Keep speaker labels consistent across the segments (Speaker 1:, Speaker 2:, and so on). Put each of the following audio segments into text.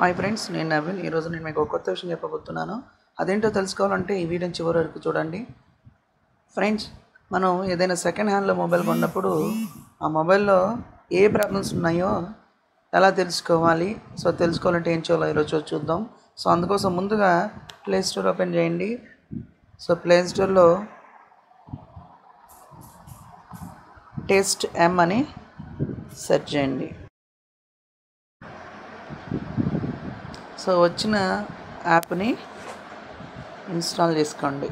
Speaker 1: hi friends నేను నవీన్ ఈరోజు నేను మీకు ఒక కొత్త విషయం చెప్పబోతున్నాను అదేంటో తెలుసుకోవాలంటే ఈ వీడియోని చివరి వరకు చూడండి ఫ్రెండ్స్ మనం ఏదైనా సెకండ్ హ్యాండ్లో మొబైల్ కొన్నప్పుడు ఆ మొబైల్లో ఏ ప్రాబ్లమ్స్ ఉన్నాయో ఎలా తెలుసుకోవాలి సో తెలుసుకోవాలంటే ఏం చేయాలో ఈరోజు చూద్దాం సో అందుకోసం ముందుగా ప్లే స్టోర్ ఓపెన్ చేయండి సో ప్లే స్టోర్లో టెస్ట్ ఎమ్ అని సెర్చ్ చేయండి సో వచ్చిన యాప్ని ఇన్స్టాల్ చేసుకోండి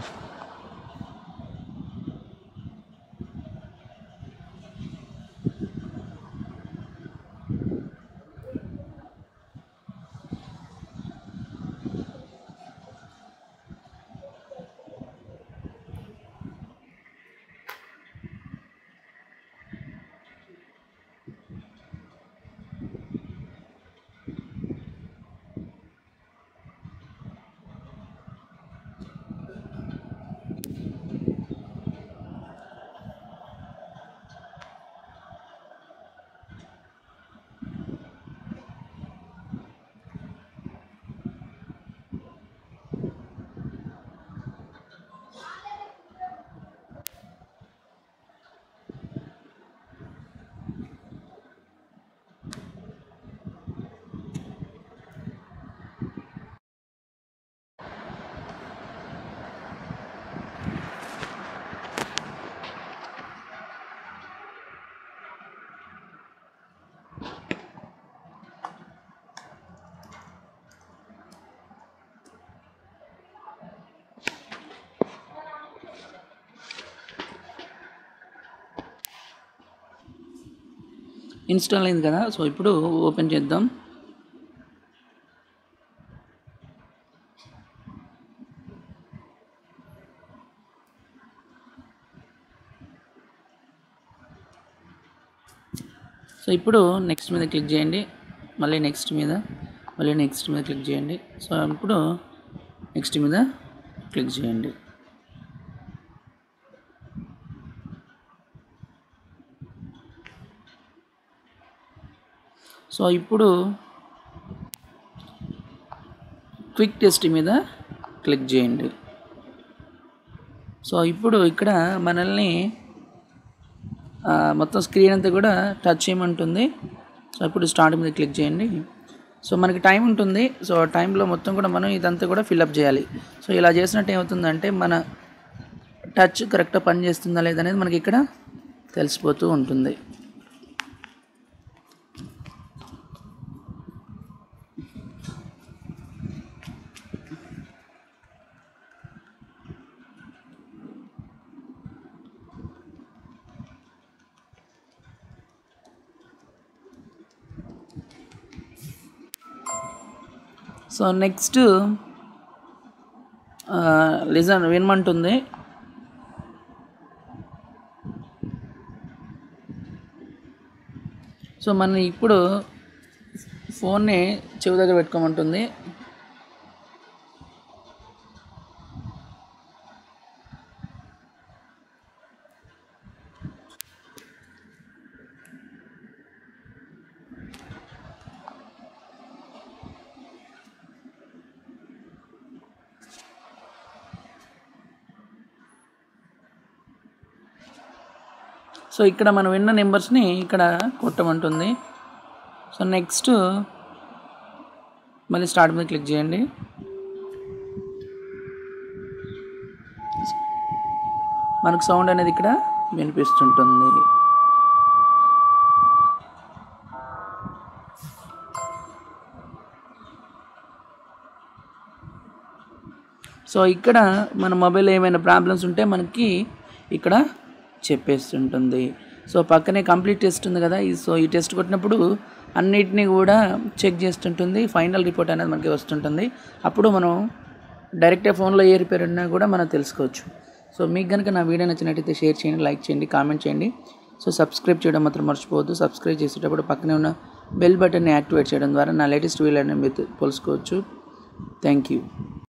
Speaker 1: ఇన్స్టాల్ అయింది కదా సో ఇప్పుడు ఓపెన్ చేద్దాం సో ఇప్పుడు నెక్స్ట్ మీద క్లిక్ చేయండి మళ్ళీ నెక్స్ట్ మీద మళ్ళీ నెక్స్ట్ మీద క్లిక్ చేయండి సో ఇప్పుడు నెక్స్ట్ మీద క్లిక్ చేయండి సో ఇప్పుడు క్విక్ టెస్ట్ మీద క్లిక్ చేయండి సో ఇప్పుడు ఇక్కడ మనల్ని ఆ, మొత్తం స్క్రీన్ అంతా కూడా టచ్ చేయమంటుంది సో ఇప్పుడు స్టార్ట్ మీద క్లిక్ చేయండి సో మనకి టైం ఉంటుంది సో టైంలో మొత్తం కూడా మనం ఇదంతా కూడా ఫిల్అప్ చేయాలి సో ఇలా చేసినట్టు ఏమవుతుందంటే మన టచ్ కరెక్ట్గా పని చేస్తుందా లేదనేది మనకి ఇక్కడ తెలిసిపోతూ ఉంటుంది సో నెక్స్ట్ లిజన్ వినమంటుంది సో మన ఇప్పుడు ఫోన్ని చెవి దగ్గర పెట్టుకోమంటుంది సో ఇక్కడ మనం విన్న నెంబర్స్ని ఇక్కడ కొట్టమంటుంది సో నెక్స్ట్ మళ్ళీ స్టార్ట్ మీద క్లిక్ చేయండి మనకు సౌండ్ అనేది ఇక్కడ వినిపిస్తుంటుంది సో ఇక్కడ మన మొబైల్ ఏమైనా ప్రాబ్లమ్స్ ఉంటే మనకి ఇక్కడ చెప్పేస్తుంటుంది సో పక్కనే కంప్లీట్ టెస్ట్ ఉంది కదా ఈ సో ఈ టెస్ట్ కొట్టినప్పుడు అన్నిటినీ కూడా చెక్ చేస్తుంటుంది ఫైనల్ రిపోర్ట్ అనేది మనకి వస్తుంటుంది అప్పుడు మనం డైరెక్ట్గా ఫోన్లో ఏ రిపేర్ ఉన్నా కూడా మనం తెలుసుకోవచ్చు సో మీకు కనుక నా వీడియో నచ్చినట్టయితే షేర్ చేయండి లైక్ చేయండి కామెంట్ చేయండి సో సబ్స్క్రైబ్ చేయడం మాత్రం మర్చిపోవద్దు సబ్స్క్రైబ్ చేసేటప్పుడు పక్కనే ఉన్న బెల్ బటన్ని యాక్టివేట్ చేయడం ద్వారా నా లేటెస్ట్ వీడియోని మీరు తెలుసుకోవచ్చు థ్యాంక్ యూ